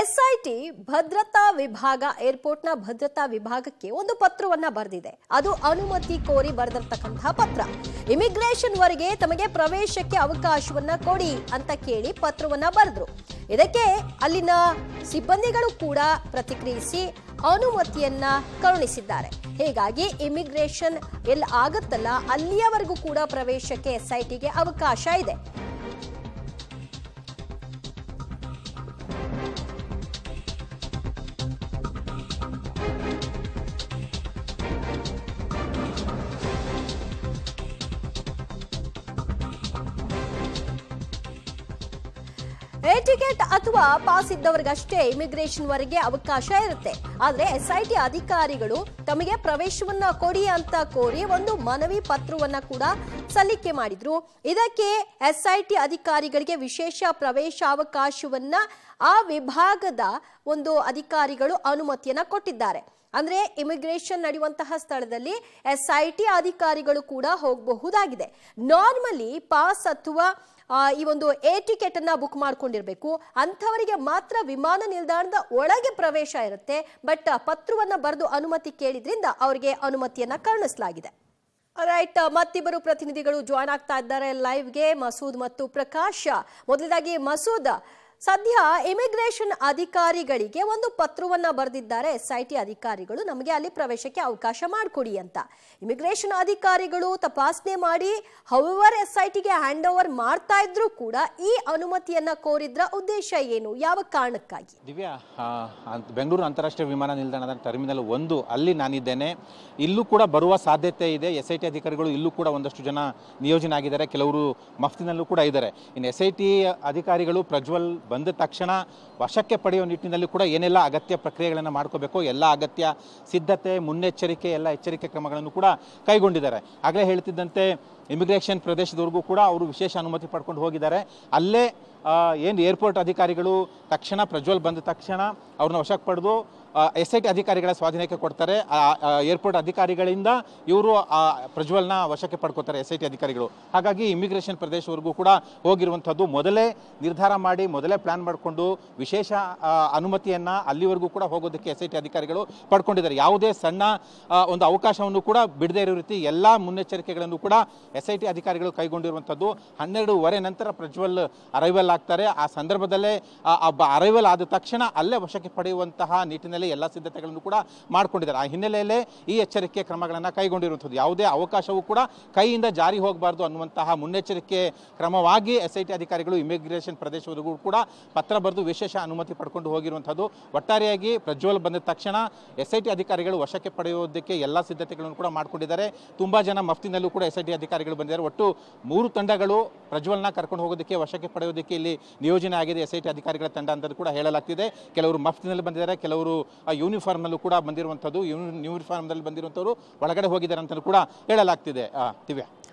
SIT ಭದ್ರತಾ ವಿಭಾಗ ಏರ್ಪೋರ್ಟ್ನ ಭದ್ರತಾ ವಿಭಾಗಕ್ಕೆ ಒಂದು ಪತ್ರವನ್ನ ಬರೆದಿದೆ ಅದು ಅನುಮತಿ ಕೋರಿ ಬರೆದಿರ್ತಕ್ಕಂತಹ ಪತ್ರ ಇಮಿಗ್ರೇಷನ್ ವರೆಗೆ ತಮಗೆ ಪ್ರವೇಶಕ್ಕೆ ಅವಕಾಶವನ್ನ ಕೊಡಿ ಅಂತ ಕೇಳಿ ಪತ್ರವನ್ನ ಬರೆದ್ರು ಇದಕ್ಕೆ ಅಲ್ಲಿನ ಸಿಬ್ಬಂದಿಗಳು ಕೂಡ ಪ್ರತಿಕ್ರಿಯಿಸಿ ಅನುಮತಿಯನ್ನ ಕರುಣಿಸಿದ್ದಾರೆ ಹೀಗಾಗಿ ಇಮಿಗ್ರೇಷನ್ ಎಲ್ಲಿ ಆಗುತ್ತಲ್ಲ ಅಲ್ಲಿಯವರೆಗೂ ಕೂಡ ಪ್ರವೇಶಕ್ಕೆ ಎಸ್ಐಟಿಗೆ ಅವಕಾಶ ಇದೆ ಏರ್ ಟಿಕೆಟ್ ಅಥವಾ ಪಾಸ್ ಇದ್ದವರಿಗಷ್ಟೇ ಇಮಿಗ್ರೇಷನ್ ವರೆಗೆ ಅವಕಾಶ ಇರುತ್ತೆ ಆದ್ರೆ ಎಸ್ಐಟಿ ಅಧಿಕಾರಿಗಳು ತಮಗೆ ಪ್ರವೇಶವನ್ನ ಕೊಡಿ ಅಂತ ಕೋರಿ ಒಂದು ಮನವಿ ಪತ್ರವನ್ನ ಕೂಡ ಸಲ್ಲಿಕೆ ಮಾಡಿದ್ರು ಇದಕ್ಕೆ ಎಸ್ಐಟಿ ಅಧಿಕಾರಿಗಳಿಗೆ ವಿಶೇಷ ಪ್ರವೇಶಾವಕಾಶವನ್ನ ಆ ವಿಭಾಗದ ಒಂದು ಅಧಿಕಾರಿಗಳು ಅನುಮತಿಯನ್ನ ಕೊಟ್ಟಿದ್ದಾರೆ ಅಂದ್ರೆ ಇಮಿಗ್ರೇಷನ್ ನಡೆಯುವಂತಹ ಸ್ಥಳದಲ್ಲಿ ಎಸ್ಐಟಿ ಅಧಿಕಾರಿಗಳು ಕೂಡ ಹೋಗಬಹುದಾಗಿದೆ ನಾರ್ಮಲಿ ಪಾಸ್ ಅಥವಾ ಆ, ಈ ಒಂದು ಏರ್ ಟಿಕೆಟ್ ಅನ್ನ ಬುಕ್ ಮಾಡ್ಕೊಂಡಿರ್ಬೇಕು ಅಂಥವರಿಗೆ ಮಾತ್ರ ವಿಮಾನ ನಿಲ್ದಾಣದ ಒಳಗೆ ಪ್ರವೇಶ ಇರುತ್ತೆ ಬಟ್ ಪತ್ರವನ್ನ ಬರೆದು ಅನುಮತಿ ಕೇಳಿದ್ರಿಂದ ಅವರಿಗೆ ಅನುಮತಿಯನ್ನ ಕರುಣಿಸಲಾಗಿದೆ ರೈಟ್ ಮತ್ತಿಬ್ಬರು ಪ್ರತಿನಿಧಿಗಳು ಜಾಯ್ನ್ ಆಗ್ತಾ ಇದ್ದಾರೆ ಲೈವ್ಗೆ ಮಸೂದ್ ಮತ್ತು ಪ್ರಕಾಶ್ ಮೊದಲದಾಗಿ ಮಸೂದ್ ಸದ್ಯ ಇಮಿಗ್ರೇಷನ್ ಅಧಿಕಾರಿಗಳಿಗೆ ಒಂದು ಪತ್ರವನ್ನ ಬರೆದಿದ್ದಾರೆ ಎಸ್ ಐ ಟಿ ಅಧಿಕಾರಿಗಳು ನಮಗೆ ಅಲ್ಲಿ ಪ್ರವೇಶಕ್ಕೆ ಅವಕಾಶ ಮಾಡಿಕೊಡಿ ಅಂತ ಇಮಿಗ್ರೇಷನ್ ಅಧಿಕಾರಿಗಳು ತಪಾಸಣೆ ಮಾಡಿ ಹೌವರ್ ಎಸ್ ಐ ಟಿಗೆ ಹ್ಯಾಂಡ್ ಓವರ್ ಮಾಡ್ತಾ ಇದ್ರು ಕೂಡ ಈ ಅನುಮತಿಯನ್ನ ಕೋರಿದ್ರ ಉದ್ದೇಶ ಏನು ಯಾವ ಕಾರಣಕ್ಕಾಗಿ ದಿವ್ಯಾ ಆ, ಅಂತ್- ಬೆಂಗಳೂರು ಅಂತಾರಾಷ್ಟ್ರೀಯ ವಿಮಾನ ನಿಲ್ದಾಣದ ಟರ್ಮಿನಲ್ ಒಂದು ಅಲ್ಲಿ ನಾನಿದ್ದೇನೆ ಇಲ್ಲೂ ಕೂಡ ಬರುವ ಸಾಧ್ಯತೆ ಇದೆ ಎಸ್ ಐ ಟಿ ಅಧಿಕಾರಿಗಳು ಇಲ್ಲೂ ಕೂಡ ಒಂದಷ್ಟು ಜನ ನಿಯೋಜನೆ ಆಗಿದ್ದಾರೆ ಕೆಲವರು ಮಫ್ತಿನಲ್ಲೂ ಕೂಡ ಇದ್ದಾರೆ ಇನ್ನು ಎಸ್ ಐ ಟಿ ಅಧಿಕಾರಿಗಳು ಪ್ರಜ್ವಲ್ ಬಂದ ತಕ್ಷಣ ವಶಕ್ಕೆ ಪಡೆಯುವ ನಿಟ್ಟಿನಲ್ಲಿ ಕೂಡ ಏನೆಲ್ಲ ಅಗತ್ಯ ಪ್ರಕ್ರಿಯೆಗಳನ್ನು ಮಾಡ್ಕೋಬೇಕು ಎಲ್ಲ ಅಗತ್ಯ ಸಿದ್ಧತೆ ಮುನ್ನೆಚ್ಚರಿಕೆ ಎಲ್ಲ ಎಚ್ಚರಿಕೆ ಕ್ರಮಗಳನ್ನು ಕೂಡ ಕೈಗೊಂಡಿದ್ದಾರೆ ಆಗಲೇ ಹೇಳ್ತಿದ್ದಂತೆ ಇಮಿಗ್ರೇಷನ್ ಪ್ರದೇಶದವರೆಗೂ ಕೂಡ ಅವರು ವಿಶೇಷ ಅನುಮತಿ ಪಡ್ಕೊಂಡು ಹೋಗಿದ್ದಾರೆ ಅಲ್ಲೇ ಏನು ಏರ್ಪೋರ್ಟ್ ಅಧಿಕಾರಿಗಳು ತಕ್ಷಣ ಪ್ರಜ್ವಲ್ ಬಂದ ತಕ್ಷಣ ಅವ್ರನ್ನ ವಶಕ್ಕೆ ಪಡೆದು ಎಸ್ ಐ ಟಿ ಅಧಿಕಾರಿಗಳ ಸ್ವಾಧೀನಕ್ಕೆ ಕೊಡ್ತಾರೆ ಆ, ಆ, ಏರ್ಪೋರ್ಟ್ ಅಧಿಕಾರಿಗಳಿಂದ ಇವರು ಆ ಪ್ರಜ್ವಲ್ನ ವಶಕ್ಕೆ ಪಡ್ಕೋತಾರೆ ಎಸ್ ಐ ಟಿ ಅಧಿಕಾರಿಗಳು ಹಾಗಾಗಿ ಇಮಿಗ್ರೇಷನ್ ಪ್ರದೇಶವರೆಗೂ ಕೂಡ ಹೋಗಿರುವಂಥದ್ದು ಮೊದಲೇ ನಿರ್ಧಾರ ಮಾಡಿ ಮೊದಲೇ ಪ್ಲಾನ್ ಮಾಡಿಕೊಂಡು ವಿಶೇಷ ಆ, ಅನುಮತಿಯನ್ನ ಅಲ್ಲಿವರೆಗೂ ಕೂಡ ಹೋಗೋದಕ್ಕೆ ಎಸ್ ಐ ಟಿ ಅಧಿಕಾರಿಗಳು ಪಡ್ಕೊಂಡಿದ್ದಾರೆ ಯಾವುದೇ ಸಣ್ಣ ಆ, ಒಂದು ಅವಕಾಶವನ್ನು ಕೂಡ ಬಿಡದೇ ಇರೋ ರೀತಿ ಎಲ್ಲ ಮುನ್ನೆಚ್ಚರಿಕೆಗಳನ್ನು ಕೂಡ ಎಸ್ ಐ ಟಿ ಅಧಿಕಾರಿಗಳು ಕೈಗೊಂಡಿರುವಂಥದ್ದು ಹನ್ನೆರಡೂವರೆ ನಂತರ ಪ್ರಜ್ವಲ್ ಅರೈವಲ್ ಆಗ್ತಾರೆ ಆ ಸಂದರ್ಭದಲ್ಲೇ ಅರೈವಲ್ ಆದ ತಕ್ಷಣ ಅಲ್ಲೇ ವಶಕ್ಕೆ ಪಡೆಯುವಂತಹ ನಿಟ್ಟಿನಲ್ಲಿ ಎಲ್ಲ ಸಿದ್ಧತೆಗಳನ್ನು ಕೂಡ ಮಾಡ್ಕೊಂಡಿದ್ದಾರೆ ಆ ಹಿನ್ನೆಲೆಯಲ್ಲೇ ಈ ಎಚ್ಚರಿಕೆ ಕ್ರಮಗಳನ್ನು ಕೈಗೊಂಡಿರುವಂಥದ್ದು ಯಾವುದೇ ಅವಕಾಶವೂ ಕೂಡ ಕೈಯಿಂದ ಜಾರಿ ಹೋಗಬಾರ್ದು ಅನ್ನುವಂತಹ ಮುನ್ನೆಚ್ಚರಿಕೆ ಕ್ರಮವಾಗಿ ಎಸ್ ಐ ಟಿ ಅಧಿಕಾರಿಗಳು ಇಮಿಗ್ರೇಷನ್ ಪ್ರದೇಶವರೆಗೂ ಕೂಡ ಪತ್ರ ಬರೆದು ವಿಶೇಷ ಅನುಮತಿ ಪಡ್ಕೊಂಡು ಹೋಗಿರುವಂಥದ್ದು ಒಟ್ಟಾರೆಯಾಗಿ ಪ್ರಜ್ವಲ್ ಬಂದ ತಕ್ಷಣ ಎಸ್ ಐ ಟಿ ಅಧಿಕಾರಿಗಳು ವಶಕ್ಕೆ ಪಡೆಯೋದಕ್ಕೆ ಎಲ್ಲ ಸಿದ್ಧತೆಗಳನ್ನು ಕೂಡ ಮಾಡ್ಕೊಂಡಿದ್ದಾರೆ ತುಂಬಾ ಜನ ಮಫ್ತಿನಲ್ಲೂ ಕೂಡ ಎಸ್ ಐ ಟಿ ಅಧಿಕಾರಿಗಳು ಬಂದಿದ್ದಾರೆ ಒಟ್ಟು ಮೂರು ತಂಡಗಳು ಪ್ರಜ್ವಲ್ನ ಕರ್ಕೊಂಡು ಹೋಗೋದಕ್ಕೆ ವಶಕ್ಕೆ ಪಡೆಯೋದಕ್ಕೆ ಇಲ್ಲಿ ನಿಯೋಜನೆ ಆಗಿದೆ ಎಸ್ ಐ ಟಿ ಅಧಿಕಾರಿಗಳ ತಂಡ ಅಂತ ಕೂಡ ಹೇಳಲಾಗ್ತಿದೆ ಕೆಲವರು ಮಫ್ತಿನಲ್ಲಿ ಬಂದಿದ್ದಾರೆ ಕೆಲವರು ಯೂನಿಫಾರ್ಮ್ನಲ್ಲೂ ಕೂಡ ಬಂದಿರುವಂಥದ್ದು ಯೂನಿಫಾರ್ಮ್ನಲ್ಲಿ ಬಂದಿರುವಂಥವರು ಒಳಗಡೆ ಹೋಗಿದ್ದಾರೆ ಅಂತ ಕೂಡ ಹೇಳಲಾಗ್ತಿದೆ ಆ, ದಿವ್ಯಾ